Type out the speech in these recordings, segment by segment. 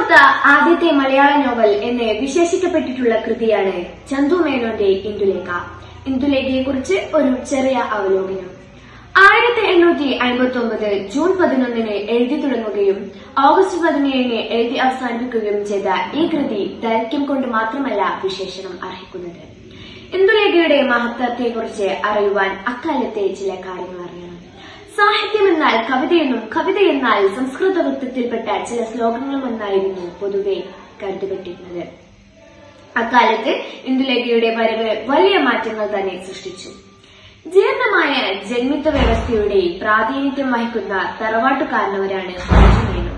എഴുതിക്കൊടുത്ത ആദ്യത്തെ മലയാള നോവൽ എന്ന് വിശേഷിക്കപ്പെട്ടിട്ടുള്ള കൃതിയാണ് ചന്തു മേനോന്റെ ഇന്ദുലേഖ ഇന്ദുലേഖയെ കുറിച്ച് ഒരു ചെറിയ അവലോകനം ആയിരത്തി എണ്ണൂറ്റി അമ്പത്തി ഒമ്പത് ജൂൺ പതിനൊന്നിന് എഴുതി തുടങ്ങുകയും ഓഗസ്റ്റ് പതിനേഴിന് എഴുതി അവസാനിപ്പിക്കുകയും ചെയ്ത ഈ കൃതി ദൈർഘ്യം കൊണ്ട് മാത്രമല്ല വിശേഷണം അർഹിക്കുന്നത് ഇന്ദുലേഖയുടെ മഹത്വത്തെക്കുറിച്ച് അറിയുവാൻ അക്കാലത്തെ ചില കാര്യങ്ങൾ അറിയണം സാഹിത്യം എന്നാൽ കവിതയെന്നും കവിതയെന്നാൽ സംസ്കൃത വൃത്തത്തിൽപ്പെട്ട ചില ശ്ലോകങ്ങളുമെന്നായിരുന്നു പൊതുവെ കരുതപ്പെട്ടിരുന്നത് അക്കാലത്ത് ഇന്ദുലേഖയുടെ വരവ് വലിയ മാറ്റങ്ങൾ തന്നെ സൃഷ്ടിച്ചു ജീർണമായ ജന്മിത്വ വ്യവസ്ഥയുടെ പ്രാതിനിധ്യം വഹിക്കുന്ന തറവാട്ടുകാരനവരാണ് പഞ്ചുമേനോൻ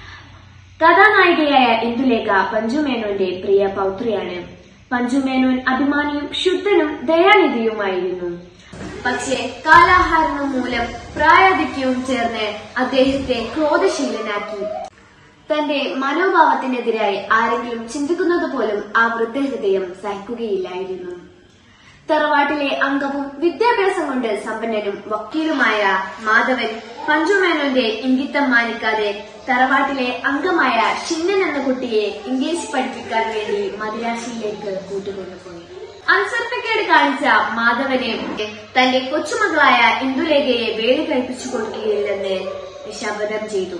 കഥാനായികയായ ഇന്ദുലേഖ പഞ്ചുമേനോന്റെ പ്രിയ പൗത്രിയാണ് പഞ്ചുമേനോൻ അഭിമാനിയും ശുദ്ധനും ദയാനിധിയുമായിരുന്നു പക്ഷേ കാലാഹാരണം മൂലം പ്രായാധിക്യവും ചേർന്ന് അദ്ദേഹത്തെ ക്രോധശീലനാക്കി തന്റെ മനോഭാവത്തിനെതിരായി ആരെങ്കിലും ചിന്തിക്കുന്നത് പോലും ആ വൃദ്ധഹൃദയം സഹിക്കുകയില്ലായിരുന്നു തറവാട്ടിലെ അംഗവും വിദ്യാഭ്യാസം കൊണ്ട് സമ്പന്നനും വക്കീലുമായ മാധവൻ പഞ്ചുമേനോന്റെ ഇംഗിത്തം മാനിക്കാതെ തറവാട്ടിലെ അംഗമായ ഷിന്നൻ എന്ന കുട്ടിയെ ഇംഗ്ലീഷ് പഠിപ്പിക്കാൻ വേണ്ടി മദിരാശിയിലേക്ക് കൂട്ടുകൊണ്ടുപോയി അൻസർപ്പക്കേട് കാണിച്ച മാധവനെ തന്റെ കൊച്ചുമകളായ ഇന്ദുലേഖയെ വേലി കഴിപ്പിച്ചു കൊടുക്കുകയില്ലെന്ന് ശപഥം ചെയ്തു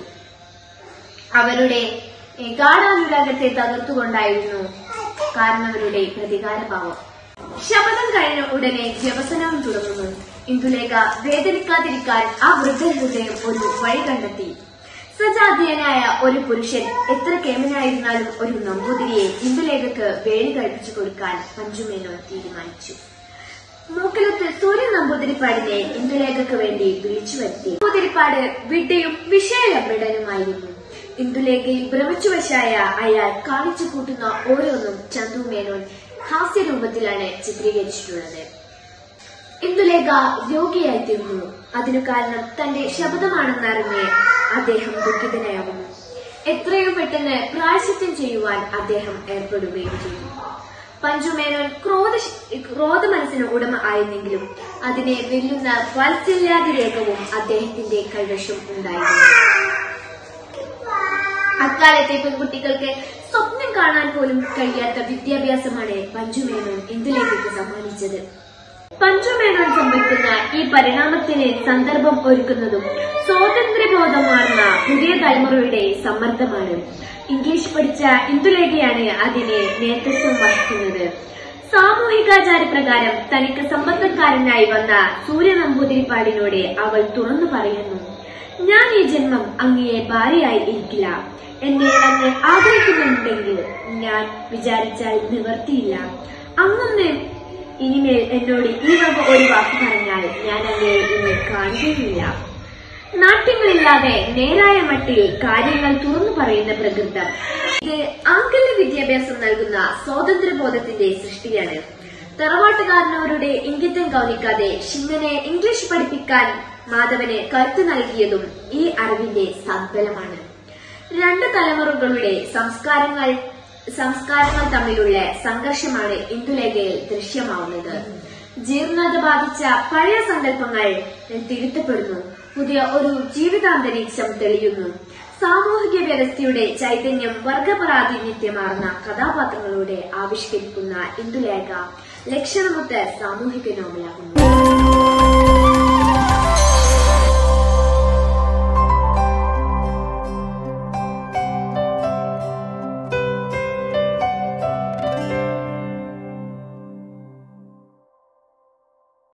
അവരുടെ ഏ, ഗാഠാനുരാഗത്തെ തകർത്തുകൊണ്ടായിരുന്നു കാരണവരുടെ പ്രതികാരഭാവം ശപഥം കഴിഞ്ഞ ഉടനെ വ്യവസനവും തുടങ്ങുന്നു ഇന്ദുലേഖ വേദനിക്കാതിരിക്കാൻ ആ വൃദ്ധഹൃദയം ഒരു വഴി കണ്ടെത്തി സജാതീയനായ ഒരു പുരുഷൻ എത്ര കേമനായിരുന്നാലും ഒരു നമ്പൂതിരിയെ ഇന്ദുലേഖക്ക് വേലി കഴിപ്പിച്ചു കൊടുക്കാൻ പഞ്ചുമേനോൻ തീരുമാനിച്ചു മൂക്കിലത്ത് സൂര്യ നമ്പൂതിരിപ്പാടിനെ ഇന്ദുലേഖക്ക് വേണ്ടി വിളിച്ചു വരുത്തി നമ്പൂതിരിപ്പാട് വിഡ്ഢയും വിഷയലഭ്രടനുമായിരുന്നു ഇന്ദുലേഖയിൽ ഭ്രമിച്ചുവശായ അയാൾ കാണിച്ചു കൂട്ടുന്ന ഓരോന്നും ചന്തു മേനോൻ ഹാസ്യരൂപത്തിലാണ് ചിത്രീകരിച്ചിട്ടുള്ളത് ഇന്ദുലേഖ രോഗിയായി തീർന്നു അതിനു കാരണം തന്റെ ശബ്ദമാണെന്നറിഞ്ഞ് അദ്ദേഹം ദുഃഖിതനാകുന്നു എത്രയും പെട്ടെന്ന് പ്രായശ്ചിത്തം ചെയ്യുവാൻ അദ്ദേഹം ഏർപ്പെടുകയും ചെയ്തു പഞ്ചുമേനോൻ ക്രോധ ക്രോധ മനസ്സിന് ഉടമ ആയിരുന്നെങ്കിലും അതിനെ വെല്ലുന്ന വാത്സല്യാതിരേഖവും അദ്ദേഹത്തിന്റെ കൈവശം ഉണ്ടായിരുന്നു അക്കാലത്തെ പെൺകുട്ടികൾക്ക് സ്വപ്നം കാണാൻ പോലും കഴിയാത്ത വിദ്യാഭ്യാസമാണ് പഞ്ചുമേനോൻ ഇന്ദുലേഖയ്ക്ക് സമ്മാനിച്ചത് പഞ്ചുമേനോൻ സംഭവിക്കുന്ന ഈ പരിണാമത്തിന് സന്ദർഭം ഒരുക്കുന്നതും സ്വാതന്ത്ര്യബോധമാർന്ന പുതിയ തലമുറയുടെ സമ്മർദ്ദമാണ് ഇംഗ്ലീഷ് പഠിച്ച ഇന്ദുലേഖയാണ് അതിനെ നേതൃത്വം വഹിക്കുന്നത് സാമൂഹികാചാര പ്രകാരം തനിക്ക് സമ്പന്നക്കാരനായി വന്ന സൂര്യ നമ്പൂതിരിപ്പാടിനോട് അവൾ തുറന്നു പറയുന്നു ഞാൻ ഈ ജന്മം അങ്ങയെ ഭാര്യയായി ഇരിക്കില്ല എന്നെ അങ്ങ് ആഗ്രഹിക്കുന്നുണ്ടെങ്കിൽ ഞാൻ വിചാരിച്ചാൽ നിവർത്തിയില്ല അങ്ങൊന്ന് ഇനിമേൽ എന്നോട് ഈ വക ഒരു വാക്ക് പറഞ്ഞാൽ ഞാൻ അങ്ങയെ ഇന്ന് കാണുകയില്ല നാട്യങ്ങളില്ലാതെ നേരായ മട്ടിൽ കാര്യങ്ങൾ തുറന്നു പറയുന്ന പ്രകൃതം ഇത് ആംഗല്യ വിദ്യാഭ്യാസം നൽകുന്ന സ്വാതന്ത്ര്യബോധത്തിന്റെ സൃഷ്ടിയാണ് തറവാട്ടുകാരനവരുടെ ഇംഗിതം കവനിക്കാതെ ഷിങ്ങനെ ഇംഗ്ലീഷ് പഠിപ്പിക്കാൻ മാധവന് കരുത്ത് നൽകിയതും ഈ അറിവിന്റെ സദ്ബലമാണ് രണ്ട് തലമുറകളുടെ സംസ്കാരങ്ങൾ സംസ്കാരങ്ങൾ തമ്മിലുള്ള സംഘർഷമാണ് ഇന്ദുലേഖയിൽ ദൃശ്യമാവുന്നത് ജീർണത ബാധിച്ച പഴയ സങ്കല്പങ്ങൾ തിരുത്തപ്പെടുന്നു പുതിയ ഒരു ജീവിതാന്തരീക്ഷം തെളിയുന്നു സാമൂഹിക വ്യവസ്ഥയുടെ ചൈതന്യം വർഗപ്രാതിനിധ്യമാർന്ന കഥാപാത്രങ്ങളോടെ ആവിഷ്കരിക്കുന്ന ഇന്ദുലേഖ ലക്ഷണമൊത്ത സാമൂഹിക നോവലാകുന്നു